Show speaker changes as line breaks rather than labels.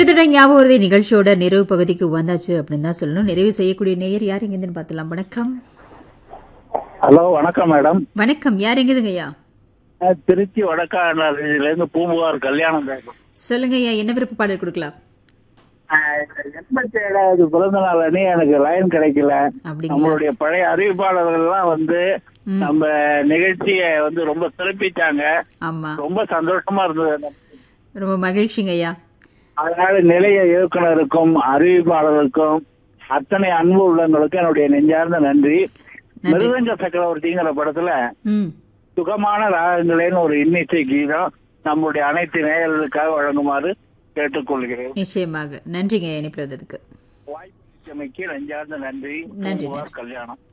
கிட்டத்தட்ட ஞாபகம் வருதே நிகழ்ச்சியோட நிறைவு பகுதிக்கு வந்தாச்சு அப்படின்னு தான் சொல்லணும் நிறைவு செய்யக்கூடிய நேயர் யார் எங்கேருந்து பார்த்துலாம் வணக்கம்
ஹலோ வணக்கம் மேடம்
வணக்கம் யார் எங்கேதுங்க ஐயா
நான் திருச்சி வடக்காடுல இருந்து பூம்புகார் கல்யாணம் பேசுறேன்.
சொல்லுங்க ஐயா என்ன விருப்ப பாடல் கொடுக்கலாம்
ஆஹ் இந்த எண்பத்தி ஏழாவது பிறந்த நாள் அன்னி எனக்கு லைன் கிடைக்கல
அப்படிங்களா
நம்மளுடைய பழைய அறிவிப்பாளர்கள் எல்லாம் வந்து
ம்.
நம்ம நிகழ்ச்சியை வந்து ரொம்ப சிறப்பிச்சாங்க
ஆமா
ரொம்ப சந்தோஷமா இருந்தது
ரொம்ப மகிழ்ச்சிங்க ஐயா
அதனால நிலைய இயக்குனருக்கும் அறிவிப்பாளருக்கும் அத்தனை அன்பு உள்ளவங்களுக்கும் என்னுடைய நெஞ்சார்ந்த நன்றி
நன்றி.
மிருதங்க சக்கரவர்த்திங்கிற படத்துல
ம்
சுகமான ராகங்களேன்னு ஒரு இன்னிசை கீதம் நம்முடைய அனைத்து நேயர்களுக்காக வழங்குமாறு கேட்டுக்கொள்கிறேன்
நிச்சயமாக நன்றிங்க இணைப்பு வந்ததுக்கு
வாய்ப்பு நெஞ்சார்ந்த நன்றி
நன்றி.
பூம்புகார் கல்யாணம்